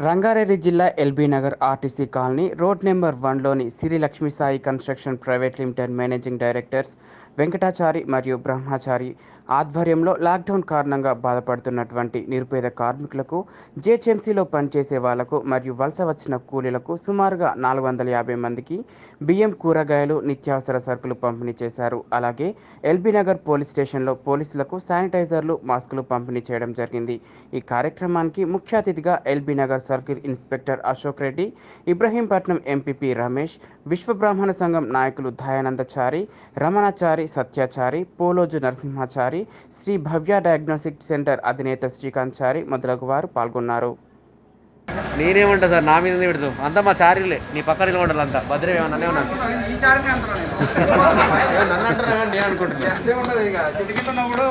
రంగారెడ్డి జిల్లా LB Nagar RTC colony road number వన్లోని Siri Lakshmi Sai construction private limited managing directors Venkatachari మరియు బ్రహ్మచారి ఆధ్వర్యంలో లాక్డౌన్ కారణంగా బాధపడుతున్నటువంటి నిరుపేద కార్మికులకు జేహెచ్ఎంసీలో పనిచేసే వాళ్లకు మరియు వలస వచ్చిన కూలీలకు సుమారుగా నాలుగు వందల యాభై మందికి బియ్యం కూరగాయలు నిత్యావసర సరుకులు పంపిణీ చేశారు అలాగే ఎల్బీ నగర్ పోలీస్ స్టేషన్లో పోలీసులకు శానిటైజర్లు మాస్కులు పంపిణీ చేయడం జరిగింది ఈ కార్యక్రమానికి ముఖ్య అతిథిగా LB Nagar circle inspector Ashok Reddy Ibrahimpatnam MPP Ramesh Vishwabrahmana సంఘం నాయకులు దయానందచారి రమణాచారి సత్యాచారి పోలోజు నరసింహాచారి శ్రీ భవ్య డయాగ్నోస్టిక్ సెంటర్ అధినేత శ్రీకాంత్ చారి మొదలగు వారు పాల్గొన్నారు నేనేమంటా సార్ నా మీద పెడతాం అంతా మా చారీలే నీ పక్కన నిలబడాలి అంతా భద్రం ఏమన్నా అనే ఉన్నాను ఈ చారుని అంటున్నాను నేను. నన్ను అంటున్నా నేను అనుకుంటున్నా అంతే ఉండదు ఇక చిటికిలో ఉన్నప్పుడు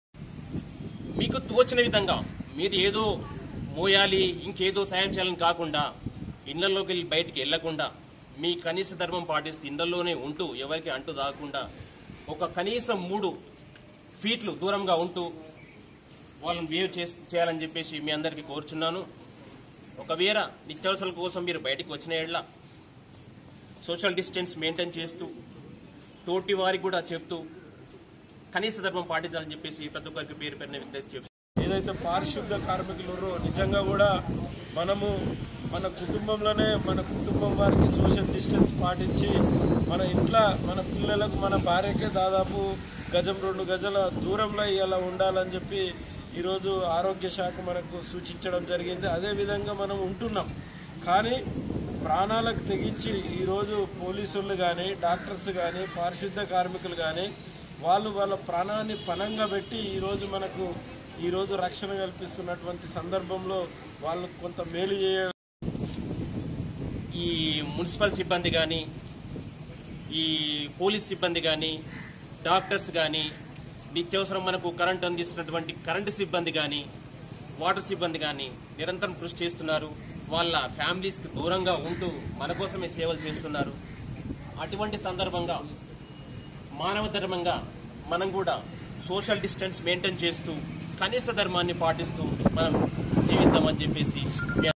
మీకు తోచిన విధంగా మీరు ఏదో మోయాలి ఇంకేదో సాయం చేయాలని కాకుండా ఇళ్లలోకి వెళ్ళి బయటికి వెళ్లకుండా మీ కనీస ధర్మం పాటిస్తూ ఇళ్లలోనే ఉంటూ ఎవరికి అంటు దాకుండా ఒక కనీసం మూడు ఫీట్లు దూరంగా ఉంటూ వాళ్ళని బిహేవ్ చేస్- చేయాలని చెప్పేసి మీ అందరికీ కోరుచున్నాను ఒకవేళ నిత్యావసరాల కోసం మీరు బయటికి వచ్చిన ఏళ్ళ సోషల్ డిస్టెన్స్ మెయింటైన్ చేస్తూ తోటి వారికి కూడా చెప్తూ కనీస ధర్మం పాటించాలని చెప్పేసి ప్రతి ఒక్కరికి పేరు పేరున విజ్ఞప్తి చేస్తున్నాను. ఏదైతే పారిశుద్ధ కార్మికులు ఉన్నారో నిజంగా కూడా మనము మన కుటుంబంలోనే మన కుటుంబం వారికి సోషల్ డిస్టెన్స్ పాటించి మన ఇంట్లో మన పిల్లలకు మన భార్యకే దాదాపు గజం రెండు గజల దూరంలో ఇలా ఉండాలని చెప్పి ఈరోజు ఆరోగ్య శాఖ మనకు సూచించడం జరిగింది అదేవిధంగా మనం ఉంటున్నాం కానీ ప్రాణాలకు తెగించి ఈరోజు పోలీసులు కానీ డాక్టర్స్ కానీ పారిశుద్ధ కార్మికులు కానీ వాళ్ళు వాళ్ళ ప్రాణాన్ని పణంగా పెట్టి ఈరోజు మనకు ఈరోజు రక్షణ కల్పిస్తున్నటువంటి సందర్భంలో వాళ్ళు కొంత మేలు చేయ ఈ మున్సిపల్ సిబ్బంది కానీ ఈ పోలీస్ సిబ్బంది కానీ డాక్టర్స్ కానీ నిత్యావసరం మనకు కరెంట్ అందిస్తున్నటువంటి కరెంటు సిబ్బంది కానీ వాటర్ సిబ్బంది కానీ నిరంతరం కృషి చేస్తున్నారు వాళ్ళ ఫ్యామిలీస్కి దూరంగా ఉంటూ మన కోసమే సేవలు చేస్తున్నారు అటువంటి సందర్భంగా మానవ ధర్మంగా మనం కూడా సోషల్ డిస్టెన్స్ మెయింటైన్ చేస్తూ కనీస ధర్మాన్ని పాటిస్తూ మనం జీవిద్దామని చెప్పేసి మీ